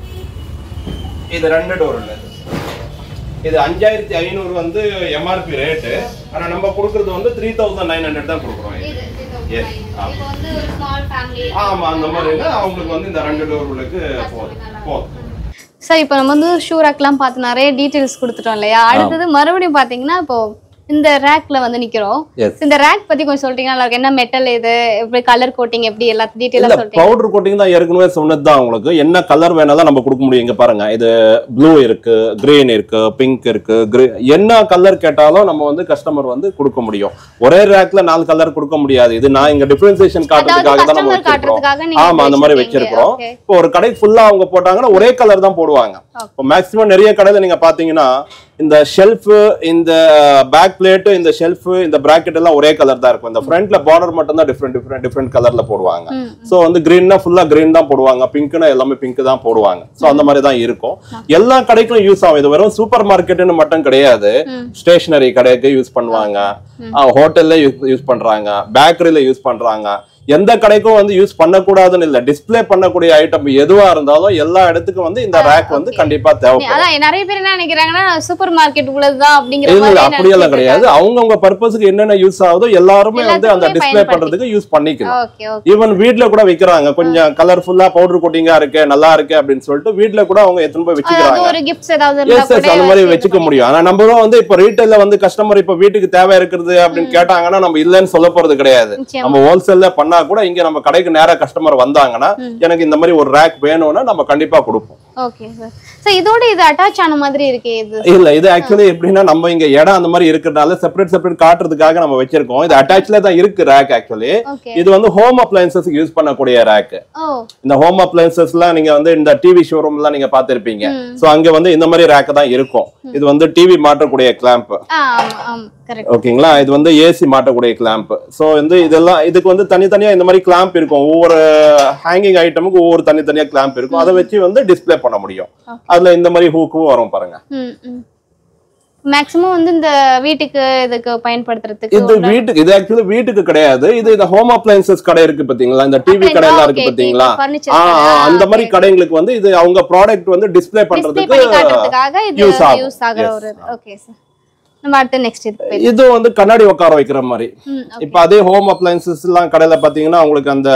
இது ரெண்டு டோர் உள்ளது இது அஞ்சாயிரத்தி ஐநூறு வந்து எம்ஆர்பி ரேட்டு ஆனா நம்ம கொடுக்கறது வந்து த்ரீ தௌசண்ட் நைன் ஹண்ட்ரட் தான் கொடுக்குறோம் இது. இது Yes, ஆமா. இப்போ வந்து ஒரு ஸ்மால் ஃபேமிலி ஆமா அந்த மாதிரி இருந்தா அவங்களுக்கு வந்து இந்த ரெண்டு டோர் உள்ளது போதும் போதும் சார் இப்போ நம்ம வந்து ஷூ ரேக்லாம் பார்த்து நிறைய டீட்டெயில்ஸ் கொடுத்துட்டோம் இல்லையா அடுத்தது மறுபடியும் பார்த்தீங்கன்னா இப்போ இந்த ரேக்ல வந்து நிக்கிறோம் எஸ் இந்த ரேக் பத்தி கொஞ்சம் சொல்லிட்டீங்கன்னா நல்லா இருக்கும். என்ன மெட்டல் இது எப்படி கலர் கோட்டிங் எப்படி எல்லா இல்ல டீட்டெயிலாக சொல்லிட்டீங்க பவுடர் கோட்டிங் தான் ஏற்கனவே சொன்னதுதான் உங்களுக்கு என்ன கலர் வேணாலும் நம்ம கொடுக்க முடியும் இங்க பாருங்க இது ப்ளூ இருக்கு கிரீன் இருக்கு பிங்க் இருக்கு green- என்ன கலர் கேட்டாலும் நம்ம வந்து கஸ்டமர் வந்து கொடுக்க முடியும் ஒரே ரேக்ல நாலு கலர் கொடுக்க முடியாது இது நான் இங்க டிஃபரன்சியேஷன் அதாவது காட்டுறதுக்காக தான் நம்ம கஸ்டமர் வச்சிருக்கோம் காட்டுறதுக்காக நீங்க ஆமா அந்த மாதிரி வச்சிருக்கீங்க. வச்சிருக்கிறோம் Okay. இப்போ ஒரு கடை ஃபுல்லா அவங்க போட்டாங்கன்னா ஒரே கலர் தான் போடுவாங்க இப்போ மேக்ஸிமம் நிறைய கடையில நீங்க பாத்தீங்கன்னா இந்த ஷெல்ஃப் இந்த பேக் பிளேட் இந்த ஷெல்ஃப் இந்த பிராக்கெட் எல்லாம் ஒரே கலர் தான் இருக்கும் இந்த ஃப்ரண்ட்ல பார்டர் மட்டும் தான் டிஃப்ரெண்ட் டிஃப்ரெண்ட் டிஃப்ரெண்ட் கலர்ல போடுவாங்க ம். சோ வந்து கிரீன்னா ஃபுல்லா கிரீன் தான் போடுவாங்க பிங்க்னா எல்லாமே பிங்க் தான் போடுவாங்க சோ அந்த மாதிரி தான் இருக்கும் எல்லா கடைக்கும் யூஸ் ஆகும் இது வெறும் சூப்பர் மார்க்கெட்னு மட்டும் கிடையாது ஸ்டேஷனரி கடைக்கு யூஸ் பண்ணுவாங்க ஹோட்டல்ல யூஸ் பண்றாங்க பேக்கரியில யூஸ் பண்றாங்க எந்த கடைக்கும் வந்து யூஸ் பண்ணக்கூடாதுன்னு இல்ல டிஸ்ப்ளே பண்ணக்கூடிய ஐட்டம் எதுவா இருந்தாலும் எல்லா இடத்துக்கும் வந்து இந்த ரேக் வந்து okay. கண்டிப்பா தேவைப்படும் அதான் நிறைய பேர் என்ன நினைக்கிறாங்கன்னா சூப்பர் மார்க்கெட் உள்ளதுதான் அப்படிங்கிற இல்ல மாதிரி அப்படியெல்லாம் கிடையாது அவங்கவுங்க பர்பஸ்க்கு என்னென்ன யூஸ் ஆகுதோ எல்லாருமே வந்து அந்த எல்லாத்துக்குமே டிஸ்ப்ளே பயன்படுத்தி- பண்றதுக்கு யூஸ் பண்ணிக்கலாம் ஓகே ஓகே ஈவன் வீட்ல கூட விக்கிறாங்க கொஞ்சம் கலர்ஃபுல்லா பவுடர் கோட்டிங்கா இருக்கு நல்லா இருக்கு அப்படின்னு சொல்லிட்டு வீட்ல கூட அவங்க எத்தனை போய் அதாவது வச்சுக்கிறாங்க ஒரு கிஃப்ட்ஸ் ஏதாவது இருந்தா எஸ் எஸ் கூட அந்த மாதிரி இது வச்சுக்க பண்ணி- முடியும் ஆனா நம்ம வந்து இப்ப ரீட்டைல்ல வந்து கஸ்டமர் இப்ப வீட்டுக்கு தேவை இருக்குது அப்படின்னு கேட்டாங்கன்னா நம்ம இல்லைன்னு சொல்ல போறது கிடையாது நிச்சயமா. நம்ம ஹோல்சேல்ல பண்ணா கூட இங்க நம்ம கடைக்கு நேரா கஸ்டமர் வந்தாங்கன்னா எனக்கு இந்த மாதிரி ஒரு ரேக் வேணும்னா நம்ம கண்டிப்பா கொடுப்போம் ஓகே சார் சோ இதோட இது அட்டாச் ஆன மாதிரி இருக்கே இது இல்ல இது ஆக்சுவலி எப்படின்னா நம்ம இங்க இடம் அந்த மாதிரி இருக்கிறதுனால செப்பரேட் செப்பரேட் காட்டுறதுக்காக நம்ம வச்சிருக்கோம் இது அட்டாச்ல தான் இருக்கு ரேக் ஆக்சுவலி ஓகே இது வந்து ஹோம் அப்ளையன்சஸ் யூஸ் பண்ணக்கூடிய ரேக் ஓ இந்த ஹோம் அப்ளையன்சஸ்லாம் நீங்க வந்து இந்த டிவி ஷோரூம்லாம் நீங்க பாத்திருப்பீங்க சோ அங்க வந்து இந்த மாதிரி ரேக் தான் இருக்கும் இது வந்து டிவி மாட்டக்கூடிய கிளாம்ப் ஆ ஆமா ஆமா கரெக்ட் ஓகேங்களா இது வந்து ஏசி மாட்டக்கூடிய கிளாம்ப் ஸோ வந்து இதெல்லாம் இதுக்கு வந்து தனித்தனியா இந்த மாதிரி கிளாம்ப் இருக்கும் ஒவ்வொரு ஹேங்கிங் ஐட்டமுக்கு ஒவ்வொரு தனித்தனியா கிளாம்ப் இருக்கும் அதை வச்சு வந்து டிஸ்ப்ளே பண்ண முடியும் அதுல இந்த மாதிரி ஹூக்கும் வரும் பாருங்க ம் ம் மேக்ஸிமம் வந்து இந்த வீட்டுக்கு இதுக்கு பயன்படுத்துறதுக்கு இது வீட்டுக்கு இது ஆக்சுவலி வீட்டுக்கு கிடையாது இது இந்த ஹோம் அப்ளையன்சஸ் கடை இருக்கு பாத்தீங்களா இந்த டிவி அப்ப கடையெல்லாம் okay, இருக்கு okay. பாத்தீங்களா furniture ஆ, ஆ, கடை. அந்த ஆ, மாதிரி okay. கடைங்களுக்கு வந்து இது அவங்க ப்ராடக்ட் வந்து டிஸ்ப்ளே டிஸ்ப்ளே பண்றதுக்கு பண்ணி காட்டுறதுக்காக இது use ஆகும். யூஸ் ஆகுற Yes. ஒரு ஓகே சார் நம்ம அடுத்து நெக்ஸ்ட் இது போயிடலாம். இது வந்து கண்ணாடி உட்கார வைக்கிற மாதிரி ம் இப்ப அதே ஹோம் அப்ளையன்சஸ் எல்லாம் கடையில பாத்தீங்கன்னா உங்களுக்கு அந்த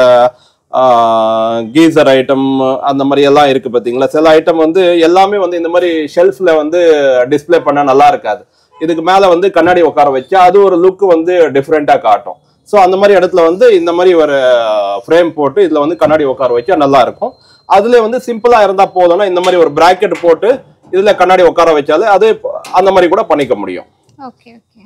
கீசர் ஐட்டம் அந்த மாதிரி எல்லாம் இருக்கு பாத்தீங்களா சில ஐட்டம் வந்து எல்லாமே வந்து இந்த மாதிரி ஷெல்ஃப்ல வந்து டிஸ்ப்ளே பண்ணா நல்லா இருக்காது இதுக்கு மேல வந்து கண்ணாடி உட்கார வச்சா அது ஒரு லுக் வந்து டிஃப்ரெண்டா காட்டும் ஸோ அந்த மாதிரி இடத்துல வந்து இந்த மாதிரி ஒரு ஃப்ரேம் போட்டு இதுல வந்து கண்ணாடி உட்கார வச்சா நல்லா இருக்கும் அதுல வந்து சிம்பிளா இருந்தா போதும்னா இந்த மாதிரி ஒரு பிராக்கெட் போட்டு இதுல கண்ணாடி உட்கார வச்சாலே அது அந்த மாதிரி கூட பண்ணிக்க முடியும் ஓகே ஓகே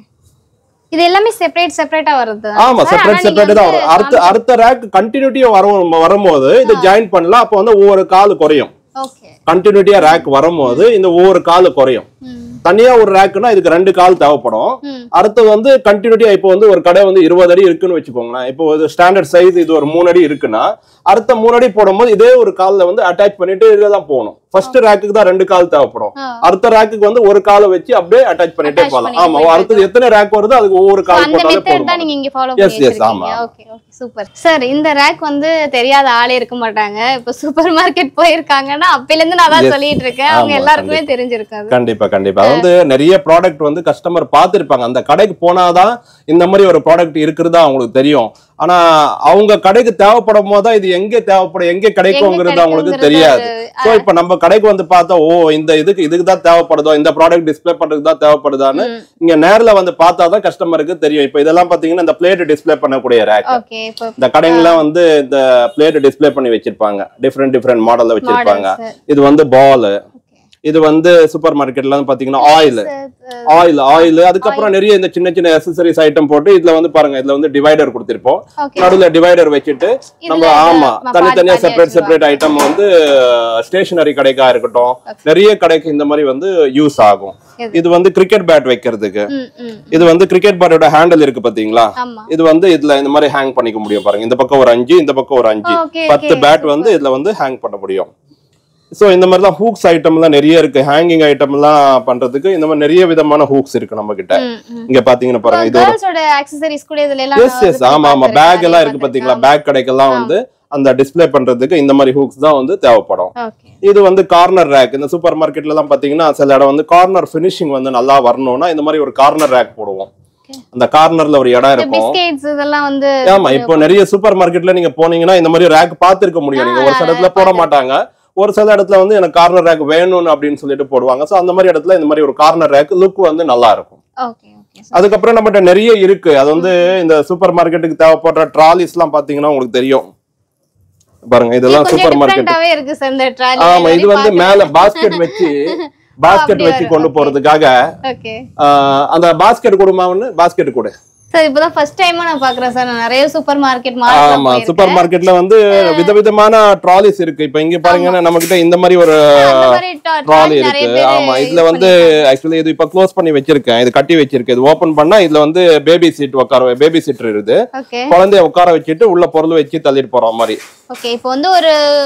இது எல்லாமே செப்பரேட் செப்பரேட்டா வருது ஆமா sir. ஆனா செப்பரேட் நீங்க செப்பரேட் தான் வந்து வரும் அடுத்த அடுத்த ரேக் கண்டினியூட்டியா வரும் வரும்போது இது ஜாயின் பண்ணலாம் அப்போ வந்து ஒவ்வொரு கால் குறையும் ஓகே கண்டினியூட்டியா ரேக் வரும்போது இந்த ஒவ்வொரு கால் குறையும் ம் தனியா ஒரு ரேக்குனா இதுக்கு ரெண்டு கால் தேவைப்படும் ம் அடுத்தது வந்து கண்டினியூட்டியா இப்போ வந்து ஒரு கடை வந்து இருபது அடி இருக்குன்னு வச்சுக்கோங்களேன் இப்போ ஒரு ஸ்டாண்டர்ட் சைஸ் இது ஒரு மூணு அடி இருக்குன்னா அடுத்த மூணு அடி போடும்போது இதே ஒரு கால்ல வந்து அட்டாச் பண்ணிட்டு இதுல தான் போகணும் ஃபர்ஸ்ட் ரேக்குக்கு தான் ரெண்டு கால் தேவைப்படும் ஆ. அடுத்த ரேக்குக்கு வந்து ஒரு காலை வச்சு அப்படியே அட்டாச் பண்ணிட்டே Attach போகலாம் பண்ணிட்டு ஆமா போயிட்டு அடுத்தது எத்தனை ரேக் வருதோ அதுக்கு ஒவ்வொரு So, கால் அந்த போட்டாலே மெத்தட் தான் போதும் நீங்க இங்க ஃபாலோ Yes, பண்ணி yes, வச்சிருக்கீங்க ஆமா. ஓகே ஓகே சூப்பர் சார் இந்த ரேக் வந்து தெரியாத ஆளே இருக்க மாட்டாங்க இப்போ சூப்பர் மார்க்கெட் போயிருக்காங்கன்னா அப்பையில இருந்து நான் தான் Yes. சொல்லிட்டு இருக்கேன் அவங்க ஆமா, எல்லாருக்குமே கண்டிப்பா. தெரிஞ்சிருக்காது கண்டிப்பா கண்டிப்பா அது வந்து நிறைய ப்ராடக்ட் வந்து கஸ்டமர் பார்த்திருப்பாங்க அந்த கடைக்கு போனாதான் இந்த மாதிரி ஒரு ப்ராடக்ட் இருக்கிறதா அவங்களுக்கு தெரியும் ஆனா அவங்க கடைக்கு தேவைப்படும் போது தான் இது எங்க தேவைப்படும் எங்க கிடைக்குங்கிறது அவங்களுக்கு கிடைக்குங்கிறது தெரியாது அது- சோ இப்ப நம்ம கடைக்கு வந்து பார்த்தா ஓ இந்த இதுக்கு இதுக்கு தான் தேவைப்படுதோ இந்த ப்ராடக்ட் டிஸ்ப்ளே பண்றதுக்கு தான் தேவைப்படுதான்னு ம். இங்க நேர்ல வந்து பார்த்தா தான் கஸ்டமருக்கு தெரியும் இப்ப இதெல்லாம் பாத்தீங்கன்னா இந்த பிளேட் டிஸ்ப்ளே பண்ணக்கூடிய ரேக் ஓகே இப்போ இந்த கடைங்கெல்லாம் வந்து இந்த பிளேட் டிஸ்ப்ளே பண்ணி வச்சிருப்பாங்க டிஃப்ரெண்ட் டிஃப்ரெண்ட் மாடல்ல வச்சிருப்பாங்க மாடல்ஸ் இது வந்து பால் இது வந்து சூப்பர் மார்க்கெட்ல வந்து பாத்தீங்கன்னா ஆயில் ஆயில் ஆயில் அதுக்கப்புறம் நிறைய இந்த சின்ன சின்ன அசசரிஸ் ஐட்டம் போட்டு இதுல வந்து பாருங்க இதுல வந்து டிவைடர் கொடுத்திருப்போம் ஓகே நடுவுல டிவைடர் வச்சுட்டு நம்ம இதுல ஆமா ம- தனித்தனியா பாதி செப்பரேட் பாதியா செப்பரேட் ஐட்டம் வந்து ஸ்டேஷனரி கடைக்கா இருக்கட்டும் நிறைய கடைக்கு இந்த மாதிரி வந்து யூஸ் ஆகும் இது. இது வந்து கிரிக்கெட் பேட் வைக்கிறதுக்கு ம் ம் இது வந்து கிரிக்கெட் பேட்டோட ஹேண்டில் இருக்கு பாத்தீங்களா ஆமா இது வந்து இதுல இந்த மாதிரி ஹேங் பண்ணிக்க முடியும் பாருங்க இந்த பக்கம் ஒரு அஞ்சு இந்த பக்கம் ஒரு அஞ்சு Okay, பத்து okay, பேட் வந்து இதுல வந்து ஹேங் பண்ண முடியும் சோ இந்த மாதிரி தான் ஹூக்ஸ் ஐட்டம்லாம் நிறைய இருக்கு ஹேங்கிங் ஐட்டம்லாம் பண்றதுக்கு இந்த மாதிரி நிறைய விதமான ஹூக்ஸ் இருக்கு நம்ம கிட்ட ம் ம் இங்க பாத்தீங்கன்னா பாருங்க இது ஒரு கேர்ள்ஸோட ஆக்சசரிஸ் கூட இதுல எல்லாம் எஸ் நான் எஸ் வந்து ஆமா ஆமா பார்த்திருக்கேன். பேக் எல்லாம் நிறைய இருக்கு பாத்தீங்களா பார்த்திருக்கேன். பேக் கடைக்கெல்லாம் வந்து அந்த டிஸ்ப்ளே பண்றதுக்கு இந்த மாதிரி ஹூக்ஸ் தான் வந்து தேவைப்படும் ஓகே இது வந்து கார்னர் ரேக் இந்த சூப்பர் மார்க்கெட்ல எல்லாம் பாத்தீங்கன்னா சில இடம் வந்து கார்னர் ஃபினிஷிங் வந்து நல்லா வரணும்னா இந்த மாதிரி ஒரு கார்னர் ரேக் போடுவோம் Okay. அந்த கார்னர்ல ஒரு இடம் இருக்கும் பிஸ்கெட்ஸ் இதெல்லாம் வந்து ஆமா இப்போ நிறைய சூப்பர் மார்க்கெட்ல நீங்க போனீங்கன்னா இந்த மாதிரி ரேக் பார்த்திருக்க முடியும் நீங்க ஒரு சில இடத்துல போட மாட்டாங்க ஒரு சில இடத்துல வந்து எனக்கு கார்னர் ரேக் வேணும்னு அப்படின்னு சொல்லிட்டு போடுவாங்க சோ அந்த மாதிரி இடத்துல இந்த மாதிரி ஒரு கார்னர் ரேக் லுக் வந்து நல்லா இருக்கும் ஓகே ஓகே அதுக்கப்புறம் நம்மகிட்ட நிறைய இருக்கு அது வந்து இந்த சூப்பர் மார்க்கெட்டுக்கு தேவைப்படுற ட்ராலிஸ் எல்லாம் பாத்தீங்கன்னா உங்களுக்கு தெரியும் பாருங்க இதெல்லாம் கொஞ்சம் சூப்பர் மார்க்கெட் டிஃபரெண்டாவே இருக்கு சார் இந்த ட்ராலி ஆமா இது வந்து மேல பாஸ்கெட் வச்சு பாஸ்கெட் அப்படியே வச்சு வரும். கொண்டு Okay. போறதுக்காக ஓகே ஆஹ், அந்த பாஸ்கெட் கொடுமாவுன்னு பாஸ்கெட் கொடு சார் இப்பதான் ஃபர்ஸ்ட் டைமா நான் பாக்குறேன் சார் நான் நிறைய சூப்பர் மார்க்கெட் ஆமா மார்க்கெட் சூப்பர் மார்க்கெட்ல வந்து விதவிதமான ட்ராலிஸ் இருக்கு இப்ப இங்க பாருங்கன்னா நம்ம கிட்ட இந்த மாதிரி ஒரு ட்ராலி இருக்கு ஆமா இதுல வந்து ஆக்சுவலி இது இப்ப க்ளோஸ் பண்ணி வச்சிருக்கேன் இது கட்டி வச்சிருக்கேன் இது ஓபன் பண்ணா இதுல வந்து பேபி சீட் உட்கார பேபி சீட் இருக்குது ஓகே குழந்தைய உட்கார வச்சுட்டு உள்ள பொருள் வச்சு தள்ளிட்டு போற மாதிரி ஓகே இப்போ வந்து ஒரு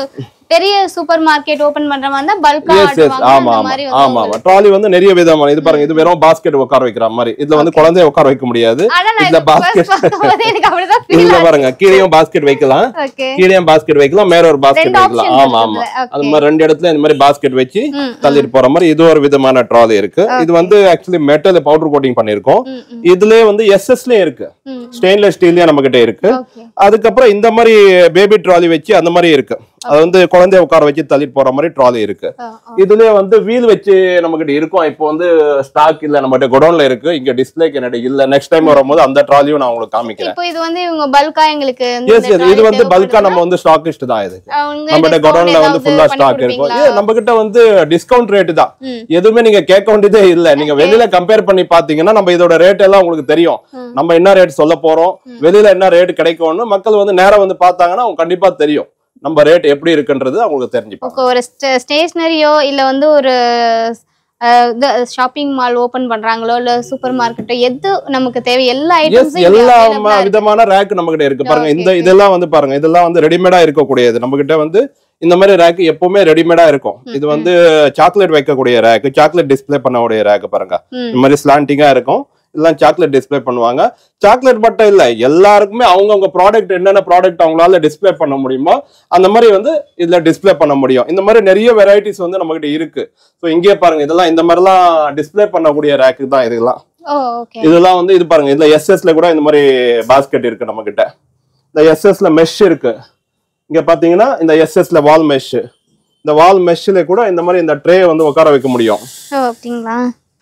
பெரிய சூப்பர் மார்க்கெட் ஓபன் பண்ற மாதிரி இருந்தா பல்கா எஸ் எஸ் ஆமா ஆமா ஆமா ஆமா ட்ராலி வந்து நிறைய விதமான இது பாருங்க இது வெறும் பாஸ்கெட் உட்கார வைக்கிற மாதிரி இதுல வந்து குழந்தைய உட்கார வைக்க முடியாது இதுல basket- எனக்கு அப்படிதான் feel இதுல ஆச்சு. பாருங்க கீழேயும் பாஸ்கெட் வைக்கலாம் Okay. கீழேயும் பாஸ்கெட் வைக்கலாம் மேல ஒரு பாஸ்கெட் ரெண்டு வைக்கலாம் option ஆமா இருக்கு ஆமா இதுல. அது Okay. மாதிரி ரெண்டு இடத்துல இந்த மாதிரி பாஸ்கெட் வச்சு ம், தள்ளிட்டு போற மாதிரி இது ஒரு விதமான ட்ராலி இருக்கு இது வந்து ஆக்சுவலி மெட்டல் பவுடர் கோட்டிங் பண்ணிருக்கோம் ம், ம், இதுலயே வந்து எஸ்எஸ்லயும் இருக்கு ம். ஸ்டெயின்லெஸ் ஸ்டீல்லயும் நம்ம கிட்ட இருக்கு Okay. அதுக்கப்புறம் இந்த மாதிரி பேபி ட்ராலி வச்சு அந்த மாதிரி இருக்கு அது வந்து குழந்தைய உட்கார வச்சு தள்ளிட்டு போற மாதிரி ட்ராலி இருக்கு ஆ, ஆ. இதுலயே வந்து வீல் வச்சு நம்ம கிட்ட இருக்கும் இப்போ வந்து ஸ்டாக் இல்ல நம்ம கிட்ட குடோன்ல இருக்கு இங்க டிஸ்பிளேக்கு என்னடி இல்ல நெக்ஸ்ட் டைம் வரும்போது அந்த ட்ராலியும் நான் உங்களுக்கு காமிக்கிறேன் இப்போ இது வந்து இவங்க பல்கா எங்களுக்கு வந்து எஸ் இந்த எஸ் இது trolley வந்து பல்கா தேவைப்படுதுன்னா, நம்ம வந்து ஸ்டாக்கிஸ்ட் தான் இது அவங்க நம்ம கிட்ட discount குடோன்ல வந்து ஏதாவது ஃபுல்லா பண்ணி ஸ்டாக் இருக்கும் கொடுப்பீங்களா? ஏ, நம்ம கிட்ட வந்து டிஸ்கவுண்ட் ரேட் தான் ம். எதுவுமே நீங்க கேட்க வேண்டியதே இல்ல நீங்க வெளியில கம்பேர் பண்ணி பாத்தீங்கன்னா நம்ம இதோட ரேட் எல்லாம் உங்களுக்கு தெரியும் ம். நம்ம என்ன ரேட் சொல்ல போறோம் வெளியில என்ன ரேட் கிடைக்கும்னு மக்கள் வந்து நேரா வந்து பார்த்தாங்கன்னா அவங்க கண்டிப்பா தெரியும் நம்ம ரேட் எப்படி இருக்குன்றது அவங்களுக்கு தெரிஞ்சுப்பாங்க இப்போ ஒரு ஸ்டேஷனரியோ இல்ல வந்து ஒரு ஷாப்பிங் மால் ஓபன் பண்றாங்களோ இல்ல சூப்பர் மார்க்கெட்டோ எது நமக்கு தேவை எல்லா எஸ் ஐட்டம்ஸும் எல்லா ம- விதமான ரேக் நம்ம கிட்ட இருக்கு பாருங்க Okay, இந்த okay. இதெல்லாம் வந்து பாருங்க இதெல்லாம் வந்து ரெடிமேடா இருக்கக்கூடியது நம்ம கிட்ட வந்து இந்த மாதிரி ரேக் எப்பவுமே ரெடிமேடா இருக்கும் இது வந்து சாக்லேட் வைக்கக்கூடிய ரேக் சாக்லேட் டிஸ்ப்ளே பண்ணக்கூடிய ரேக் பாருங்க இந்த மாதிரி ஸ்லாண்டிங்கா இருக்கும் இதெல்லாம் சாக்லேட் டிஸ்ப்ளே பண்ணுவாங்க சாக்லேட் மட்டும் இல்ல எல்லாருக்குமே அவங்கவுங்க ப்ராடக்ட் என்னென்ன ப்ராடக்ட் அவங்களால டிஸ்ப்ளே பண்ண முடியுமோ அந்த மாதிரி வந்து இதுல டிஸ்ப்ளே பண்ண முடியும் இந்த மாதிரி நிறைய வெரைட்டிஸ் வந்து நம்ம கிட்ட இருக்கு ஸோ இங்கே பாருங்க இதெல்லாம் இந்த மாதிரிலாம் டிஸ்ப்ளே பண்ணக்கூடிய ரேக்கு தான் இதெல்லாம் ஓ ஓகே இதெல்லாம் வந்து இது பாருங்க இதுல எஸ்எஸ்ல கூட இந்த மாதிரி பாஸ்கெட் இருக்கு நம்ம கிட்ட இந்த எஸ்எஸ்ல மெஷ் இருக்கு இங்க பாத்தீங்கன்னா இந்த எஸ்எஸ்ல வால் மெஷ் இந்த வால் மெஷ்ல கூட இந்த மாதிரி இந்த ட்ரே வந்து உட்கார வைக்க முடியும் ஓ அப்படிங்களா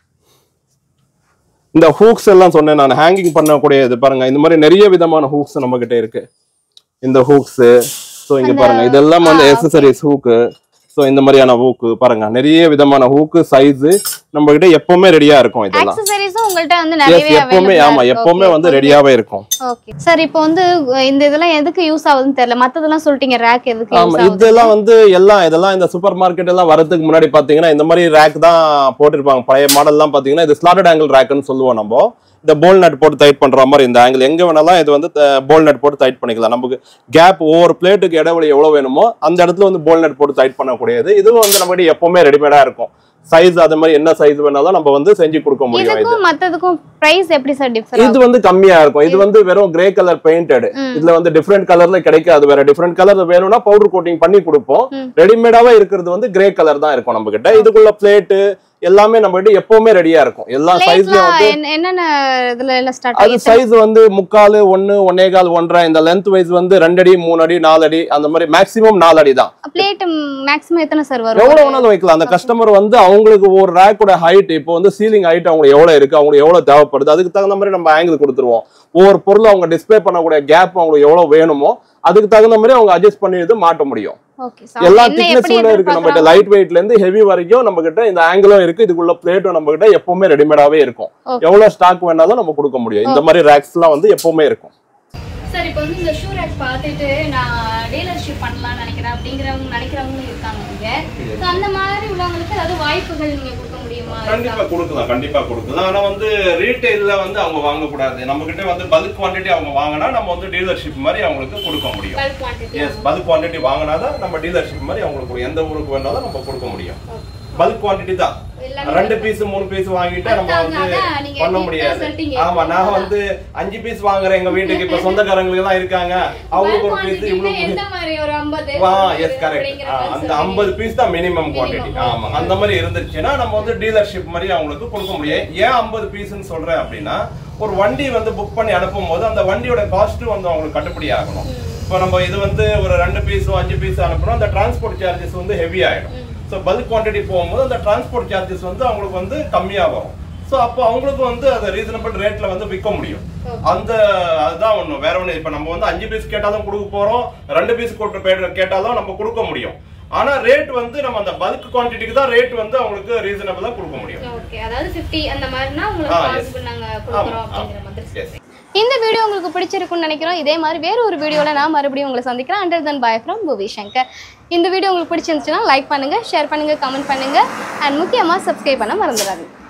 இந்த ஹூக்ஸ் எல்லாம் சொன்னேன் நான் ஹேங்கிங் பண்ணக்கூடிய இது பாருங்க இந்த மாதிரி நிறைய விதமான ஹூக்ஸ் நம்ம கிட்ட இருக்கு இந்த ஹூக்ஸ் ஸோ இங்க பாருங்க இதெல்லாம் வந்து ஆ, okay. எக்ஸசரிஸ் ஹூக்கு ஸோ இந்த மாதிரியான ஹூக்கு பாருங்க நிறைய விதமான ஹூக்கு சைஸ் நம்ம கிட்ட எப்பவுமே ரெடியா இருக்கும் இதெல்லாம் ஆக்சசரிஸும் உங்கள்ட்ட வந்து எஸ் நிறையவே எப்பவுமே available-ஆ ஆமா இருக்கு. எப்பவுமே Okay, வந்து okay. ரெடியாவே இருக்கும் ஓகே சார் இப்போ வந்து அஹ், இந்த இதெல்லாம் எதுக்கு யூஸ் ஆகுதுன்னு தெரியல மத்ததெல்லாம் சொல்லிட்டீங்க ரேக் எதுக்கு ஆமா யூஸ் ஆகுது இதெல்லாம் வந்து எல்லாம் இதெல்லாம் இந்த சூப்பர் மார்க்கெட் எல்லாம் வரதுக்கு முன்னாடி பாத்தீங்கன்னா இந்த மாதிரி ரேக் தான் போட்டிருப்பாங்க பழைய மாடல்லாம் பாத்தீங்கன்னா இது ஸ்லாட்டட் ஆங்கிள் ரேக்னு சொல்லுவோம் நம்ம இந்த போல் நட் போட்டு டைட் பண்ற மாதிரி இந்த ஆங்கிள் எங்க வேணாலும் இது வந்து போல் நட் போட்டு டைட் பண்ணிக்கலாம் நமக்கு கேப் ஒவ்வொரு பிளேட்டுக்கு இடைவெளி எவ்வளவு வேணுமோ அந்த இடத்துல வந்து போல் நட் போட்டு டைட் பண்ணக்கூடியது இதுவும் வந்து நம்ம கிட்ட எப்பவுமே ரெடிமேடா இருக்கும் சைஸ் அது மாதிரி என்ன சைஸ் வேணாலும் நம்ம வந்து செஞ்சு கொடுக்க முடியும் இது இதுக்கும் மத்ததுக்கும் பிரைஸ் எப்படி சார் டிஃபர் இது வந்து கம்மியா இருக்கும் இது வந்து வெறும் கிரே கலர் பெயிண்டட் ம். இதுல வந்து டிஃப்ரெண்ட் கலர்ல கிடைக்காது வேற டிஃப்ரெண்ட் கலர் வேணும்னா பவுடர் கோட்டிங் பண்ணி கொடுப்போம் ம். ரெடிமேடாவே இருக்கிறது வந்து கிரே கலர் தான் இருக்கும் நம்ம கிட்ட இதுக்குள்ள பிளேட்டு எல்லாமே நம்ம கிட்ட எப்பவுமே ரெடியா இருக்கும் எல்லா சைஸ்லயும் வந்து என்னென்ன இதுல எல்லாம் ஸ்டார்ட் அது ஆகி சைஸ் வந்து முக்கால் ஒன்னு ஒன்னே கால் ஒன்றரை இந்த லென்த் வைஸ் வந்து ரெண்டு அடி மூணு அடி நாலு அடி அந்த மாதிரி மேக்ஸிமம் நாலு அடி தான் பிளேட் மேக்ஸிமம் எத்தனை சார் வரும் எவ்வளவு வேணாலும் வைக்கலாம் அந்த கஸ்டமர் வந்து அவங்களுக்கு ஒரு ரேக்கோட ஹைட் இப்போ வந்து சீலிங் ஹைட் அவங்களுக்கு எவ்வளவு இருக்கு அவங்களுக்கு எவ்வளவு தேவைப்படுது அதுக்கு தகுந்த மாதிரி நம்ம ஆங்கிள் கொடுத்துருவோம் ஒவ்வொரு பொருள் அவங்க டிஸ்ப்ளே பண்ணக்கூடிய கேப் அவங்களுக்கு எவ்வளவு வேணுமோ அதுக்கு தகுந்த மாதிரி அவங்க அட்ஜஸ்ட் பண்ணி இது மாட்ட முடியும் ஓகே எல்லா என்ன எப்படி திக்னஸ்ல இருக்கு நம்ம கிட்ட லைட் வெயிட்ல இருந்து ஹெவி வரைக்கும் நம்ம கிட்ட இந்த ஆங்கிளும் இருக்கு இதுக்குள்ள பிளேட்டும் நம்ம கிட்ட எப்பவுமே ரெடிமேடாவே இருக்கும் Okay. எவ்வளவு ஸ்டாக் வேணாலும் நம்ம கொடுக்க முடியும் இந்த மாதிரி ரேக்ஸ் எல்லாம் வந்து எப்பவுமே இருக்கும் சார் இப்போ வந்து இந்த ஷூ ரேக் பார்த்துட்டு நான் டீலர்ஷிப் பண்ணலாம்னு நினைக்கிறேன் அப்படிங்கிறவங்க நினைக்கிறவங்களும் இருக்காங்க இங்க ஸோ அந்த மாதிரி உள்ளவங்களுக்கு ஏதாவது வாய்ப்புகள் நீங்க கொடுக்க முடியுமா கண்டிப்பா கொடுக்கலாம் கண்டிப்பா கொடுக்கலாம் ஆனா வந்து ரீட்டைல்ல வந்து அவங்க வாங்க கூடாது நம்ம கிட்ட வந்து பல்க் குவாண்டிட்டி அவங்க வாங்கினா நம்ம வந்து டீலர்ஷிப் மாதிரி அவங்களுக்கு கொடுக்க முடியும் bulk quantity yes bulk quantity வாங்கினாதான் நம்ம டீலர்ஷிப் மாதிரி அவங்களுக்கு கொடு- எந்த ஊருக்கு வேணாலும் நம்ம கொடுக்க முடியும் பல்க் குவாண்டிட்டி தான் எல்லாமே ரெண்டு பீஸ் மூணு பீஸ் வாங்கிட்டு நம்ம அதான், வந்து அதான், நீங்க பண்ண நீங்க முடியாது சொல்லிட்டீங்க. ஆமா நான் வந்து அஞ்சு பீஸ் வாங்குறேன் எங்க வீட்டுக்கு இப்ப சொந்தக்காரங்களுக்கு எல்லாம் இருக்காங்க அவங்களுக்கு ஒரு பீஸ் இவ்வளவு எந்த மாதிரி ஒரு 50 வா நூறு எஸ் கரெக்ட் அப்படிங்கிற மாதிரி அந்த சொல்றீங்க. ஐம்பது பீஸ் தான் மினிமம் குவாண்டிட்டி Minimum. ஆமா அந்த மாதிரி இருந்துச்சுன்னா நம்ம வந்து டீலர்ஷிப் மாதிரி அவங்களுக்கு கொடுக்க முடியும் ஏன் ஐம்பது பீஸ்னு சொல்றேன் அப்படின்னா ஒரு வண்டி வந்து புக் பண்ணி அனுப்பும் போது அந்த வண்டியோட காஸ்ட் வந்து அவங்களுக்கு கட்டுப்படி ஆகணும் இப்போ நம்ம இது வந்து ஒரு ரெண்டு பீஸோ அஞ்சு பீஸ் அனுப்புறோம் அந்த டிரான்ஸ்போர்ட் சார்ஜஸ் வந்து ஹெவி ஆயிடும் ஸோ பல்க் குவாண்டிட்டி போகும்போது அந்த டிரான்ஸ்போர்ட் சார்ஜஸ் வந்து அவங்களுக்கு வந்து கம்மியா வரும் ஸோ அப்போ அவங்களுக்கு வந்து அதை ரீசனபிள் ரேட்ல வந்து விற்க முடியும் அந்த அதுதான் ஒண்ணு வேற ஒண்ணு இப்ப நம்ம வந்து அஞ்சு பீஸ் கேட்டாலும் கொடுக்க போறோம் ரெண்டு பீஸ் போட்டு கேட்டாலும் நம்ம கொடுக்க முடியும் ஆனா ரேட் வந்து நம்ம அந்த பல்க் குவான்டிட்டிக்கு தான் ரேட் வந்து அவங்களுக்கு ரீசனபிளா கொடுக்க முடியும் ஓகே அதாவது 50 அந்த மாதிரினா உங்களுக்கு ஆ, yes. பாசிபிள் நாங்க கொடுக்குறோம் ஆமா, அப்படிங்கிற மாதிரி Yes. இந்த வீடியோ உங்களுக்கு பிடிச்சிருக்கும்னு நினைக்கிறோம் இதே மாதிரி வேற ஒரு வீடியோல நான் மறுபடியும் உங்களை சந்திக்கிறேன் அண்டர் தன் பாய் ஃப்ரம் புவி சங்கர் இந்த வீடியோ உங்களுக்கு பிடிச்சிருந்துச்சுன்னா லைக் பண்ணுங்க ஷேர் பண்ணுங்க கமெண்ட் பண்ணுங்க அண்ட் முக்கியமா சப்ஸ்கிரைப் பண்ண மறந்துடாதீங்க